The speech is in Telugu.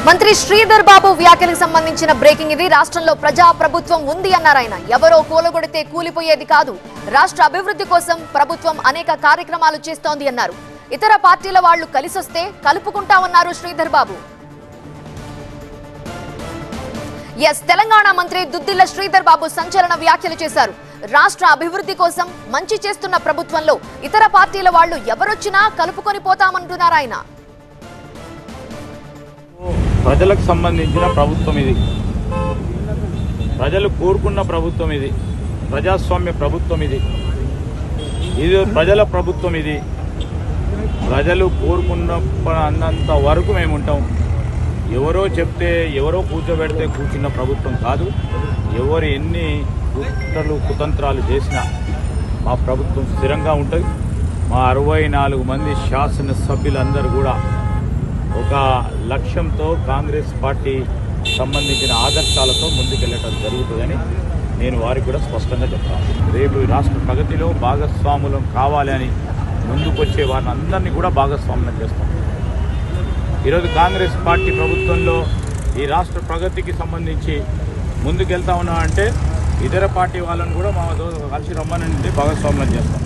మంత్రి శ్రీధర్ బాబు వ్యాఖ్యలకు సంబంధించిన బ్రేకింగ్ ఇది రాష్ట్రంలో ప్రజా ప్రభుత్వం ఉంది అన్నారు ఆయన ఎవరో కూలగొడితే కూలిపోయేది కాదు రాష్ట్ర అభివృద్ధి కోసం ప్రభుత్వం అనేక కార్యక్రమాలు చేస్తోంది అన్నారు ఇతర పార్టీల వాళ్లు కలిసొస్తే కలుపుకుంటామన్నారు శ్రీధర్ బాబు ఎస్ తెలంగాణ మంత్రి దుద్దిల్ల శ్రీధర్ బాబు సంచలన వ్యాఖ్యలు చేశారు రాష్ట్ర అభివృద్ధి కోసం మంచి చేస్తున్న ప్రభుత్వంలో ఇతర పార్టీల వాళ్లు ఎవరొచ్చినా కలుపుకొని పోతామంటున్నారు ఆయన ప్రజలకు సంబంధించిన ప్రభుత్వం ఇది ప్రజలు కోరుకున్న ప్రభుత్వం ఇది ప్రజాస్వామ్య ప్రభుత్వం ఇది ఇది ప్రజల ప్రభుత్వం ఇది ప్రజలు కోరుకున్న అన్నంత వరకు మేము ఉంటాం ఎవరో చెప్తే ఎవరో కూర్చోబెడితే కూర్చున్న ప్రభుత్వం కాదు ఎవరు ఎన్ని కుట్రలు కుతంత్రాలు చేసినా మా ప్రభుత్వం స్థిరంగా ఉంటుంది మా అరవై నాలుగు మంది శాసనసభ్యులందరూ కూడా ఒక లక్ష్యంతో కాంగ్రెస్ పార్టీ సంబంధించిన ఆదర్శాలతో ముందుకెళ్ళటం జరుగుతుందని నేను వారికి కూడా స్పష్టంగా చెప్తాను రేపు ఈ రాష్ట్ర ప్రగతిలో భాగస్వాములం కావాలి అని ముందుకొచ్చే వారిని అందరినీ కూడా భాగస్వాములం చేస్తాం ఈరోజు కాంగ్రెస్ పార్టీ ప్రభుత్వంలో ఈ రాష్ట్ర ప్రగతికి సంబంధించి ముందుకెళ్తా ఉన్నా అంటే ఇతర పార్టీ వాళ్ళని కూడా మా తో కలిసి రమ్మనండి భాగస్వాములం చేస్తాం